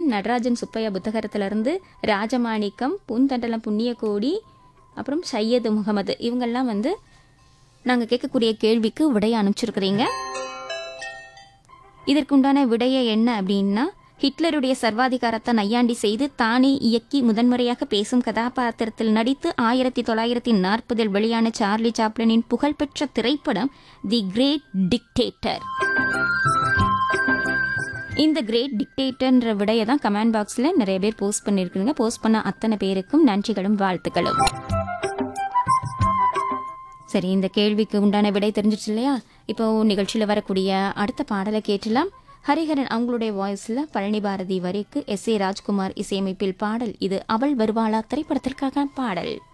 நடராஜன் சுப்பையா புத்தகத்திலிருந்து ராஜமாணிக்கம் பூந்தண்டலம் புண்ணியகோடி அப்புறம் சையது முகமது இவங்கெல்லாம் வந்து நாங்கள் கேட்கக்கூடிய கேள்விக்கு விடைய அனுப்பிச்சிருக்கிறீங்க இதற்குண்டான விடைய என்ன அப்படின்னா ஹிட்லருடைய சர்வாதிகாரத்தை நையாண்டி செய்து தானே இயக்கி முதன்முறையாக பேசும் கதாபாத்திரத்தில் நடித்து ஆயிரத்தி தொள்ளாயிரத்தி நாற்பதில் வெளியான சார்லி சாப்ளினின் புகழ்பெற்ற திரைப்படம் தி கிரேட் டிக்டேட்டர் இந்த கிரேட் டிக்டேட்டர்ன்ற விடையை தான் கமெண்ட் பாக்ஸில் நிறைய பேர் போஸ்ட் பண்ணியிருக்கீங்க போஸ்ட் பண்ண அத்தனை பேருக்கும் நன்றிகளும் வாழ்த்துக்களும் சரி இந்த கேள்விக்கு உண்டான விடை தெரிஞ்சிருச்சு இல்லையா இப்போ நிகழ்ச்சியில் வரக்கூடிய அடுத்த பாடலை கேட்டலாம் ஹரிஹரன் அவங்களுடைய வாய்ஸ்ல பழனி பாரதி வரிக்கு எஸ் ஏ ராஜ்குமார் இசையமைப்பில் பாடல் இது அவள் வருவாளா திரைப்படத்திற்கான பாடல்